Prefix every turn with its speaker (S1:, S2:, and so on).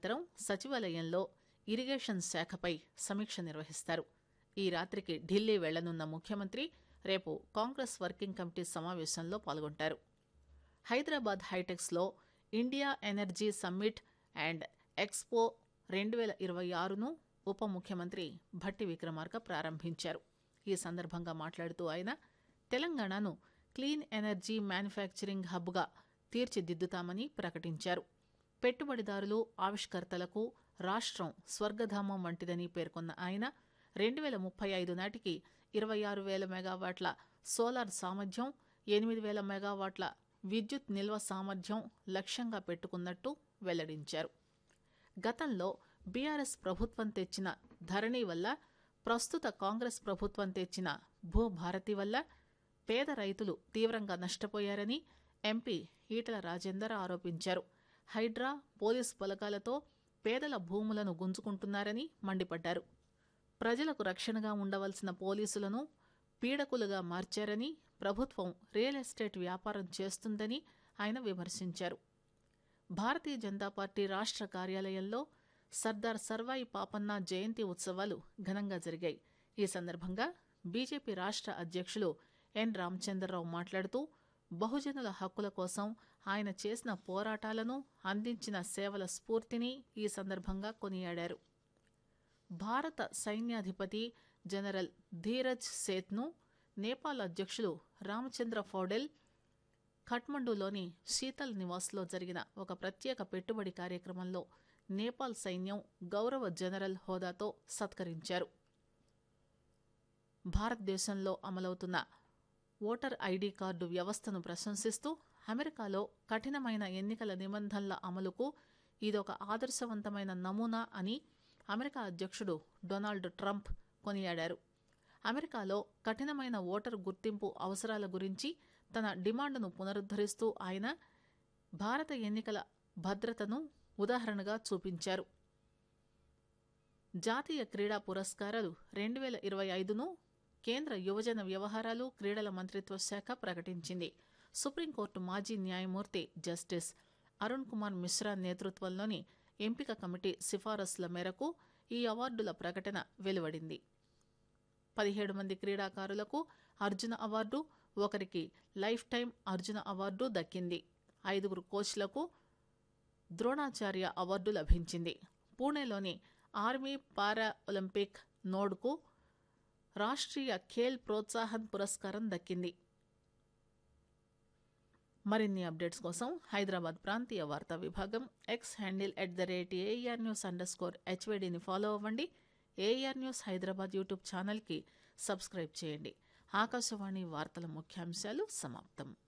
S1: అనంతరం సచివాలయంలో ఇరిగేషన్ శాఖపై సమీక్ష నిర్వహిస్తారు ఈ రాత్రికి ఢిల్లీ వెళ్లనున్న ముఖ్యమంత్రి రేపు కాంగ్రెస్ వర్కింగ్ కమిటీ సమావేశంలో పాల్గొంటారు హైదరాబాద్ హైటెక్స్లో India energy summit and expo రెండు వేల ఇరవై ఆరును ఉప ముఖ్యమంత్రి భట్టి విక్రమార్క ప్రారంభించారు ఈ సందర్భంగా మాట్లాడుతూ ఆయన తెలంగాణను క్లీన్ ఎనర్జీ మ్యానుఫ్యాక్చరింగ్ హబ్గా తీర్చిదిద్దుతామని ప్రకటించారు పెట్టుబడిదారులు ఆవిష్కర్తలకు రాష్ట్రం స్వర్గధామం వంటిదని పేర్కొన్న ఆయన రెండు వేల ముప్పై ఐదు నాటికి ఇరవై ఆరు వేల మెగావాట్ల సోలార్ సామర్థ్యం ఎనిమిది వేల మెగావాట్ల విద్యుత్ నిల్వ సామర్థ్యం లక్ష్యంగా పెట్టుకున్నట్టు వెల్లడించారు గతంలో బీఆర్ఎస్ ప్రభుత్వం తెచ్చిన ధరణి వల్ల ప్రస్తుత కాంగ్రెస్ ప్రభుత్వం తెచ్చిన భూభారతి వల్ల పేద రైతులు తీవ్రంగా నష్టపోయారని ఎంపీ ఈటల రాజేందర్ ఆరోపించారు హైడ్రా పోలీస్ బలగాలతో పేదల భూములను గుంజుకుంటున్నారని మండిపడ్డారు ప్రజలకు రక్షణగా ఉండవలసిన పోలీసులను పీడకులుగా మార్చారని ప్రభుత్వం రియల్ ఎస్టేట్ వ్యాపారం చేస్తుందని ఆయన విమర్శించారు భారతీయ జనతా పార్టీ రాష్ట్ర కార్యాలయంలో సర్దార్ సర్వాయి పాపన్న జయంతి ఉత్సవాలు ఘనంగా జరిగాయి ఈ సందర్భంగా బీజేపీ రాష్ట్ర అధ్యక్షులు ఎన్ రామచంద్రరావు మాట్లాడుతూ బహుజనుల హక్కుల కోసం ఆయన చేసిన పోరాటాలను అందించిన సేవల స్ఫూర్తిని ఈ సందర్భంగా కొనియాడారు భారత సైన్యాధిపతి జనరల్ ధీరజ్ సేత్ను నేపాల్ అధ్యక్షులు రామచంద్ర ఫౌడెల్ ఖట్మండులోని శీతల్ నివాస్లో జరిగిన ఒక ప్రత్యేక పెట్టుబడి కార్యక్రమంలో నేపాల్ సైన్యం గౌరవ జనరల్ హోదాతో సత్కరించారు భారతదేశంలో అమలవుతున్న ఓటర్ ఐడీ కార్డు వ్యవస్థను ప్రశంసిస్తూ అమెరికాలో కఠినమైన ఎన్నికల నిబంధనల అమలుకు ఇదొక ఆదర్శవంతమైన నమూనా అని అమెరికా అధ్యక్షుడు డొనాల్డ్ ట్రంప్ కొనియాడారు అమెరికాలో కఠినమైన ఓటరు గుర్తింపు అవసరాల గురించి తన డిమాండ్ను పునరుద్ధరిస్తూ ఆయన భారత ఎన్నికల భద్రతను ఉదాహరణగా చూపించారు జాతీయ క్రీడా పురస్కారాలు రెండు వేల ఇరవై ఐదును కేంద్ర యువజన వ్యవహారాలు క్రీడల మంత్రిత్వ శాఖ ప్రకటించింది సుప్రీంకోర్టు మాజీ న్యాయమూర్తి జస్టిస్ అరుణ్ కుమార్ మిశ్రా నేతృత్వంలోని ఎంపిక కమిటీ సిఫారసుల మేరకు ఈ అవార్డుల ప్రకటన వెలువడింది పదిహేడు మంది క్రీడాకారులకు అర్జున అవార్డు ఒకరికి లైఫ్ టైం అర్జున అవార్డు దక్కింది ఐదుగురు కోచ్లకు ద్రోణాచార్య అవార్డు లభించింది పూణేలోని ఆర్మీ పారా ఒలింపిక్ నోడ్కు రాష్ట్రీయ ఖేల్ ప్రోత్సాహన్ పురస్కారం దక్కింది మరిన్ని అప్డేట్స్ కోసం హైదరాబాద్ ప్రాంతీయ వార్తా విభాగం X handle at the rate AIR news underscore హెచ్వేడిని ఫాలో అవ్వండి ఏఆర్ న్యూస్ హైదరాబాద్ యూట్యూబ్ ఛానల్కి సబ్స్క్రైబ్ చేయండి ఆకాశవాణి వార్తల ముఖ్యాంశాలు సమాప్తం